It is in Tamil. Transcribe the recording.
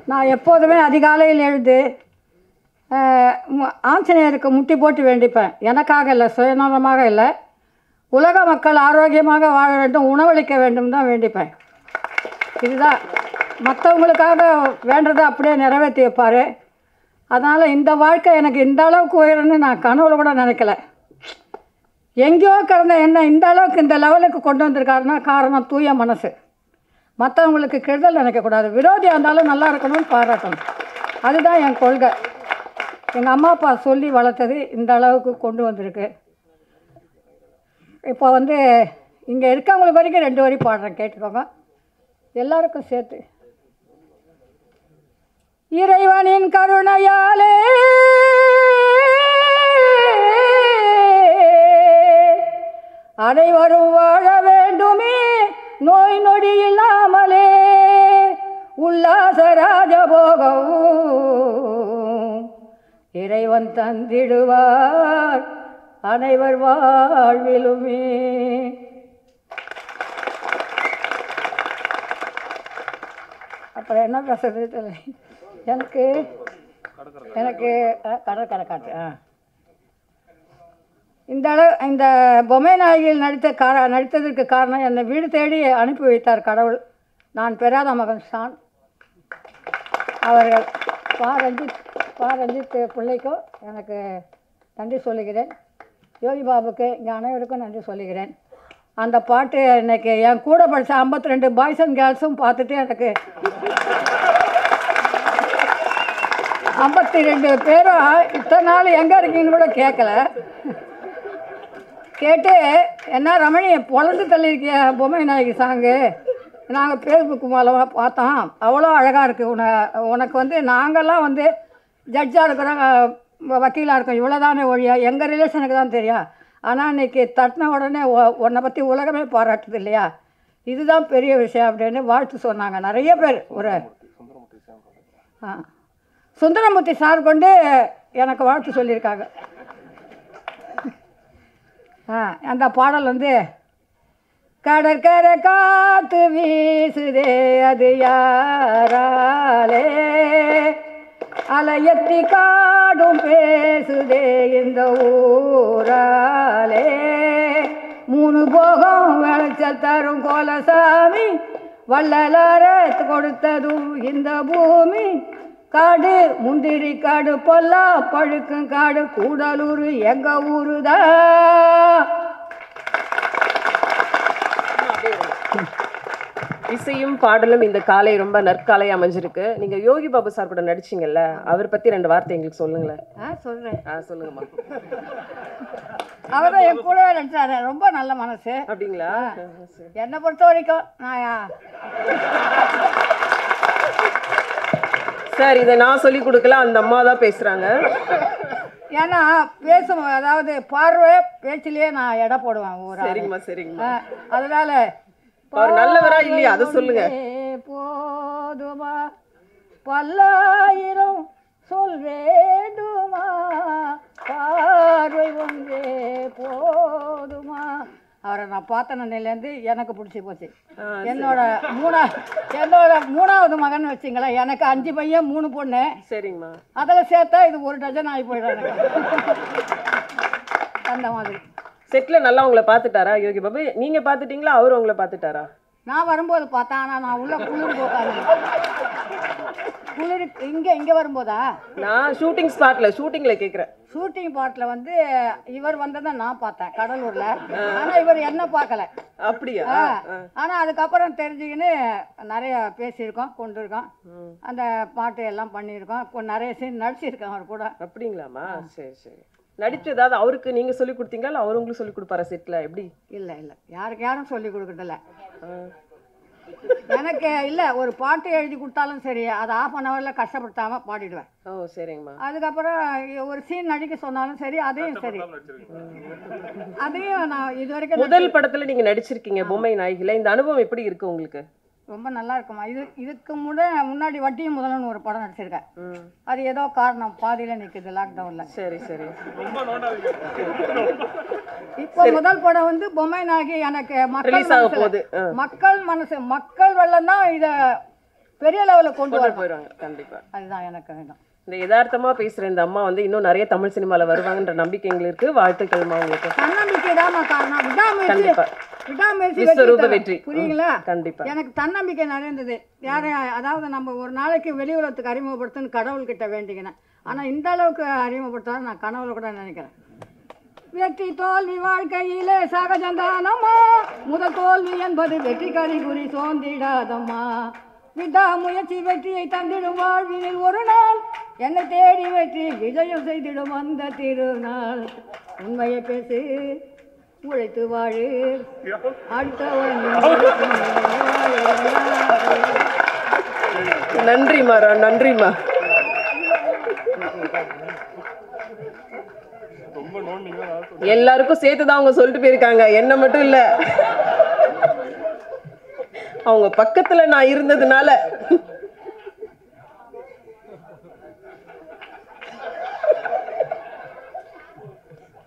நான் எப்போதுமே அதிகாலையில் எழுந்து அஹ், மு- ஆஞ்சநேயருக்கு முட்டி போட்டு வேண்டிப்பேன் எனக்காக இல்லை சுயநலமாக இல்லை உலக மக்கள் ஆரோக்கியமாக வாழ வேண்டும் உணவளிக்க வேண்டும் தான் வேண்டிப்பேன் இதுதான் மற்றவங்களுக்காக வேண்டதை அப்படியே நிறைவேற்றி வைப்பார் அதனால் இந்த வாழ்க்கை எனக்கு இந்த அளவுக்கு உயரம்னு நான் கனவுல கூட நினைக்கல எங்கேயோ கிடந்த என்ன இந்த அளவுக்கு இந்த லெவலுக்கு கொண்டு வந்திருக்காருன்னா காரணம் தூய மனசு மற்றவங்களுக்கு கெடுதல் நினைக்கக்கூடாது விரோதியாக இருந்தாலும் நல்லா இருக்கணும்னு பாராட்டணும் அதுதான் என் கொள்கை எங்கள் அம்மா அப்பா சொல்லி வளர்த்தது இந்த அளவுக்கு கொண்டு வந்திருக்கு இப்போ வந்து இங்கே இருக்கவங்களுக்கு வரைக்கும் ரெண்டு வரி பாடுறேன் கேட்டுக்கோங்க எல்லாருக்கும் சேர்த்து இறைவனின் கருணையாலே அனைவரும் வாழ வேண்டுமே நோய் நொடி இல்லாமலே உல்லாச ராஜபோகம் இறைவன் தந்திடுவார் அனைவர் வாழ்விலுமே அப்புறம் என்ன பேசுறது தெரியல எனக்கு எனக்கு அஹ், கடற்கரை காட்டு ஆ இந்த அளவு இந்த பொம்மை நாயகியில் நடித்த கார நடித்ததற்கு காரணம் என்னை வீடு தேடி அனுப்பி வைத்தார் கடவுள் நான் பெறாத மகன் ஷான் அவர்கள் பா ரஞ்சித் பா ரஞ்சித் பிள்ளைக்கும் எனக்கு நன்றி சொல்லுகிறேன் யோகி பாபுக்கு இங்கே அனைவருக்கும் நன்றி சொல்லுகிறேன் அந்த பாட்டு இன்னைக்கு என் கூட படித்த ஐம்பத்தி ரெண்டு பாய்ஸ் அண்ட் கேர்ள்ஸும் பார்த்துட்டு எனக்கு ஐம்பத்தி ரெண்டு பேரும் இத்தனை நாள் எங்கே இருக்கீங்கன்னு கூட கேட்கல கேட்டு என்ன ரமணி பொழந்து தள்ளியிருக்கிய பொம்மை நாயகி சாங்கு நாங்கள் ஃபேஸ்புக் மூலமாக பார்த்தோம் அவ்வளோ அழகாக இருக்குது உன உனக்கு வந்து நாங்கள்லாம் வந்து ஜட்ஜாக இருக்கிறோம் வக்கீலாக இருக்கோம் இவ்வளோ தானே ஒழியா எங்கள் ரிலேஷனுக்கு தான் தெரியும் ஆனால் இன்னைக்கு தட்டின உடனே உ- உன்னை பற்றி உலகமே பாராட்டுது இல்லையா இதுதான் பெரிய விஷயம் அப்படின்னு வாழ்த்து சொன்னாங்க நிறைய பேர் ஒரு ஆ சுந்தரமூர்த்தி சார் கொண்டு எனக்கு வாழ்த்து சொல்லியிருக்காங்க ஆ அந்த பாடல் வந்து கடற்கரை காத்து வீசுதே அது யாராலே அலையத்தி காடும் பேசுதே இந்த ஊராலே மூணு போகம் விளைச்சல் தரும் கோலசாமி வள்ளலார கொடுத்ததும் இந்த பூமி காடு முந்திரி காடு பொல்லா பழுக்கும் காடு கூடலூர் எங்க ஊருதான் இசையும் பாடலும் இந்த காலை ரொம்ப நற்காலை அமைஞ்சிருக்கு நீங்க யோகி பாபு சார் கூட நடிச்சீங்கல்ல அவர் பத்தி ரெண்டு வார்த்தை எங்களுக்கு சொல்லுங்களேன் ஆ சொல்கிறேன் ஆ சொல்லுங்கம்மா அவர் தான் என் கூடவே நடிச்சாரு ரொம்ப நல்ல மனசு அப்படிங்களா என்னை பொறுத்த வரைக்கும் நான் சார் இதை நான் சொல்லி கொடுக்கல அந்த அம்மா தான் பேசுறாங்க ஏன்னா பேசும் அதாவது பார்வை பேச்சிலேயே நான் எடை போடுவேன் ஊரா சரிங்கம்மா சரிங்கம்மா அதனால அவர் நல்லவரா இல்லையா அதை சொல்லுங்க ஒன்றே போதுமா பல்லாயிரம் சொல் வேண்டுமா பார்வை ஒன்றே போதுமா அவரை நான் பார்த்த நிலையிலேருந்து எனக்கு பிடிச்சி போச்சு என்னோட மூணா என்னோட மூணாவது மகன் வச்சிங்களேன் எனக்கு அஞ்சு பையன் மூணு பொண்ணு சரிங்கம்மா அதில் சேர்த்தா இது ஒரு டஜன் ஆகி போயிடும் எனக்கு அந்த மாதிரி செட்ல நல்லா உங்களை பார்த்துட்டாரா யோகி பாபு நீங்க பார்த்துட்டீங்களா அவர் உங்களை பார்த்துட்டாரா நான் வரும்போது பார்த்தேன் ஆனால் நான் உள்ள குளிர் போக்காது குளிர் இங்கே இங்கே வரும்போதா நான் ஷூட்டிங் ஸ்பாட்ல ஷூட்டிங்ல கேக்குறேன் ஷூட்டிங் பாட்டில் வந்து இவர் வந்ததை நான் பார்த்தேன் கடலூரில் ஆனால் இவர் என்ன பார்க்கல அப்படியா ஆனால் அதுக்கப்புறம் தெரிஞ்சுக்கின்னு நிறைய பேசியிருக்கோம் கொண்டிருக்கோம் அந்த பாட்டு எல்லாம் பண்ணியிருக்கோம் கொ- நிறைய சீன் நடிச்சிருக்கேன் அவர் கூட அப்படிங்களாம்மா சரி சரி நடிச்சு ஏதாவது அவருக்கு நீங்க சொல்லி கொடுத்தீங்களா இல்ல அவர் உங்களுக்கு சொல்லி கொடுப்பாரா செட்ல எப்படி இல்லை இல்லை யாருக்கு யாரும் சொல்லி கொடுக்கறதில்ல ஆ. எனக்கு இல்லை ஒரு பாட்டு எழுதி கொடுத்தாலும் சரி அதை ஆஃப் அன் ஹவரில் கஷ்டப்படுத்தாமல் பாடிடுவேன் ஓ சரிங்கம்மா அதுக்கப்புறம் ஒரு சீன் நடிக்க சொன்னாலும் சரி அதையும் சரி அதையும் நான் இது வரைக்கும் முதல் படத்துல நீங்க நடிச்சிருக்கீங்க பொம்மை நாயகில இந்த அனுபவம் எப்படி இருக்கு உங்களுக்கு ரொம்ப நல்லா இருக்குமா இது இதுக்கு முட முன்னாடி வட்டியும் முதல்னு ஒரு படம் நடிச்சிருக்கேன் ம் அது ஏதோ காரணம் பாதியில் நிற்குது லாக்டவுனில் சரி சரி இப்போ முதல் படம் வந்து பொம்மை நாகி எனக்கு மக்கள் ரிலீஸ் ஆக மனசுல- போகுது ஆ. மக்கள் மனசு மக்கள் வெள்ளம் தான் இதை பெரிய லெவலில் கொண்டு கொண்டு வரணும் போயிடுவாங்க கண்டிப்பா அதுதான் எனக்கு வேணும் இந்த யதார்த்தமா பேசுற இந்த அம்மா வந்து இன்னும் நிறைய தமிழ் சினிமால வருவாங்கன்ற நம்பிக்கை எங்களுக்கு இருக்கு வாழ்த்துக்கள்மா உங்களுக்கு தன்னம்பிக்கை தான் காரணம் விடாமுயற்சி கண்டிப்பா விடாமுயற்சி விஸ்வரூப வெற்றி வெற்றி. தரும். புரியுங்களா கண்டிப்பா எனக்கு தன்னம்பிக்கை நிறைந்தது யாரை அதாவது நம்ம ஒரு நாளைக்கு வெளி உலகத்துக்கு அறிமுகப்படுத்துன்னு கடவுள்கிட்ட வேண்டிக்கினேன் ஆனால் இந்த அளவுக்கு அறிமுகப்படுத்தாத நான் கனவுல கூட நினைக்கிறேன் வெற்றி தோல்வி வாழ்க்கையிலே சகஜந்தானம்மா முதல் தோல்வி என்பது வெற்றி கறிகுறி சோர்ந்திடாதம்மா விடாமுயற்சி வெற்றியை தந்திடும் வாழ்வினில் ஒரு நாள் என்னை தேடி வெற்றி விஜயம் செய்திடும் அந்த திருநாள் உண்மையை பேசு உழைத்து வாழு அடுத்தவன் நன்றிம்மா ரா நன்றிம்மா எல்லாருக்கும் சேர்த்து தான் அவங்க சொல்லிட்டு போயிருக்காங்க என்ன மட்டும் இல்ல அவங்க பக்கத்துல நான் இருந்ததுனால